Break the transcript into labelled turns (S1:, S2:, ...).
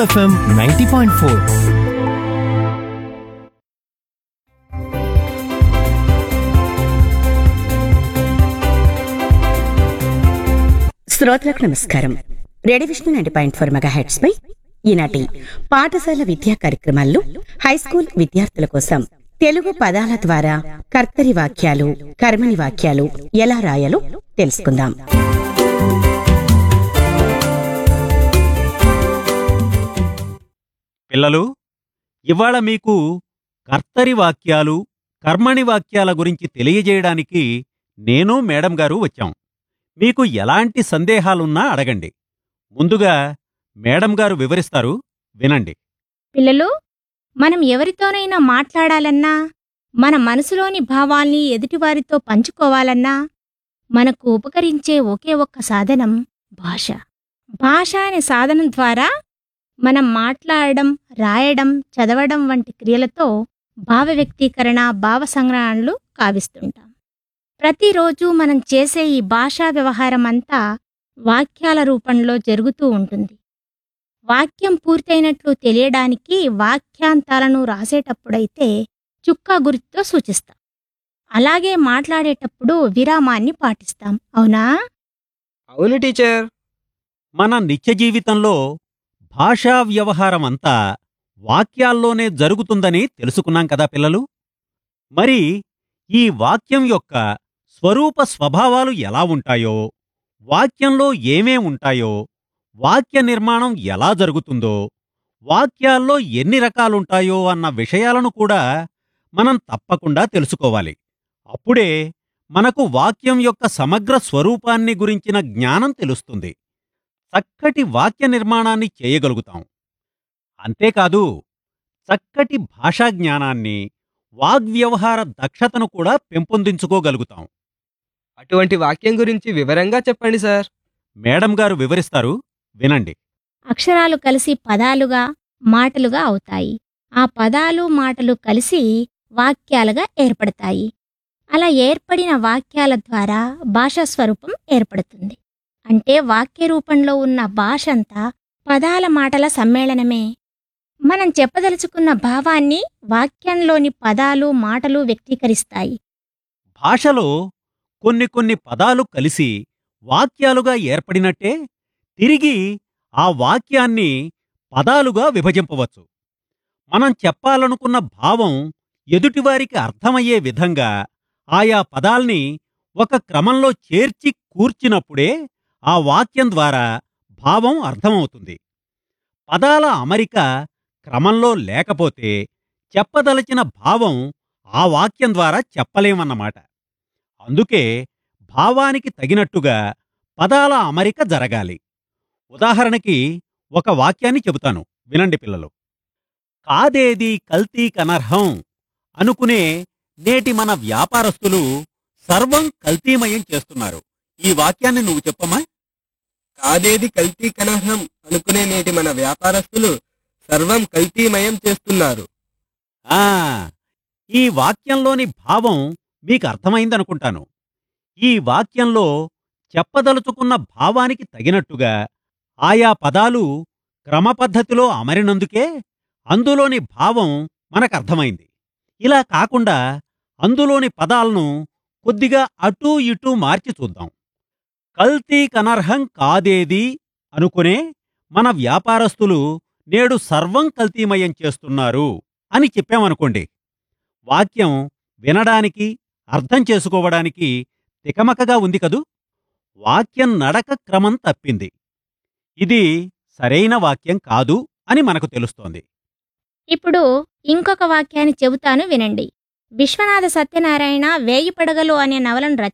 S1: FM ninety point four
S2: శ్రోతలకు నమస్కారం radio Vishnu ninety point four mega heads పై ఈనాటి పాఠశాల విద్యా కార్యక్రమాల్లో హైస్కూల్ విద్యార్థుల కోసం తెలుగు పదాల ద్వారా కర్తరి వాక్యాలు కర్మని వాక్యాలు ఎలా రాయాలో తెలుసుకుందాం
S3: పిల్లలు ఇవాళ మీకు కర్తరి వాక్యాలు కర్మణి వాక్యాల గురించి తెలియజేయడానికి నేను మేడం గారు వచ్చాం మీకు ఎలాంటి సందేహాలున్నా అడగండి ముందుగా మేడం గారు వివరిస్తారు వినండి
S4: పిల్లలు మనం ఎవరితోనైనా మాట్లాడాలన్నా మన మనసులోని భావాల్ని ఎదుటివారితో పంచుకోవాలన్నా మనకు ఉపకరించే ఒకే ఒక్క సాధనం భాష భాష అనే సాధనం ద్వారా మనం మాట్లాడడం రాయడం చదవడం వంటి క్రియలతో భావ వ్యక్తీకరణ భావ సంగ్రహణలు కావిస్తుంటాం ప్రతిరోజు మనం చేసే ఈ భాషా వ్యవహారం అంతా వాక్యాల రూపంలో జరుగుతూ ఉంటుంది వాక్యం పూర్తయినట్లు తెలియడానికి వాక్యాంతాలను రాసేటప్పుడైతే చుక్కా గుర్తుతో సూచిస్తాం అలాగే మాట్లాడేటప్పుడు విరామాన్ని పాటిస్తాం అవునా
S5: అవును టీచర్
S3: మన నిత్య జీవితంలో భాషా వ్యవహారం అంతా వాక్యాల్లోనే జరుగుతుందని తెలుసుకున్నాం కదా పిల్లలు మరి ఈ వాక్యం యొక్క స్వరూప స్వభావాలు ఎలా ఉంటాయో వాక్యంలో ఏమేం ఉంటాయో వాక్య నిర్మాణం ఎలా జరుగుతుందో వాక్యాల్లో ఎన్ని రకాలుంటాయో అన్న విషయాలను కూడా మనం తప్పకుండా తెలుసుకోవాలి అప్పుడే మనకు వాక్యం యొక్క సమగ్ర స్వరూపాన్ని గురించిన జ్ఞానం తెలుస్తుంది చక్కటి వాక్య నిర్మాణాన్ని చేయగలుగుతాం అంతేకాదు చక్కటి భాషా జ్ఞానాన్ని వాగ్వ్యవహార దక్షతను కూడా పెంపొందించుకోగలుగుతాం
S5: అటువంటి వాక్యం గురించి వివరంగా చెప్పండి సార్
S3: మేడం గారు వివరిస్తారు వినండి
S4: అక్షరాలు కలిసి పదాలుగా మాటలుగా అవుతాయి ఆ పదాలు మాటలు కలిసి వాక్యాలుగా ఏర్పడతాయి అలా ఏర్పడిన వాక్యాల ద్వారా భాషా స్వరూపం ఏర్పడుతుంది అంటే వాక్య రూపంలో ఉన్న భాష అంతా పదాల మాటల సమ్మేళనమే మనం చెప్పదలుచుకున్న భావాన్ని వాక్యంలోని పదాలు మాటలు వ్యక్తీకరిస్తాయి
S3: భాషలో కొన్ని కొన్ని పదాలు కలిసి వాక్యాలుగా ఏర్పడినట్టే తిరిగి ఆ వాక్యాన్ని పదాలుగా విభజింపవచ్చు మనం చెప్పాలనుకున్న భావం ఎదుటివారికి అర్థమయ్యే విధంగా ఆయా పదాల్ని ఒక క్రమంలో చేర్చి కూర్చినప్పుడే ఆ వాక్యం ద్వారా భావం అర్థమవుతుంది పదాల అమరిక క్రమంలో లేకపోతే చెప్పదలచిన భావం ఆ వాక్యం ద్వారా చెప్పలేమన్నమాట అందుకే భావానికి తగినట్టుగా పదాల అమరిక జరగాలి ఉదాహరణకి ఒక వాక్యాన్ని చెబుతాను వినండి పిల్లలు కాదేది కల్తీ కనర్హం అనుకునే నేటి మన వ్యాపారస్తులు సర్వం కల్తీమయం చేస్తున్నారు ఈ వాక్యాన్ని నువ్వు చెప్పమ్మా
S5: కాదేది కల్తీ కలహం అనుకునే నేటి మన వ్యాపారస్తులు సర్వం కల్తీమయం చేస్తున్నారు
S3: ఆ ఈ వాక్యంలోని భావం మీకు అర్థమైందనుకుంటాను ఈ వాక్యంలో చెప్పదలుచుకున్న భావానికి తగినట్టుగా ఆయా పదాలు క్రమపద్ధతిలో అమరినందుకే అందులోని భావం మనకర్థమైంది ఇలా కాకుండా అందులోని పదాలను కొద్దిగా అటూ ఇటూ మార్చి చూద్దాం కల్తీ కనర్హం కాదేది అనుకునే మన వ్యాపారస్తులు నేడు సర్వం కల్తీమయం చేస్తున్నారు అని చెప్పామనుకోండి వాక్యం వినడానికి అర్థం చేసుకోవడానికి తికమకగా ఉంది కదూ వాక్యం నడక క్రమం తప్పింది ఇది సరైన వాక్యం కాదు అని మనకు తెలుస్తోంది
S4: ఇప్పుడు ఇంకొక వాక్యాన్ని చెబుతాను వినండి విశ్వనాథ సత్యనారాయణ వేయి పడగలు అనే నవలను రచన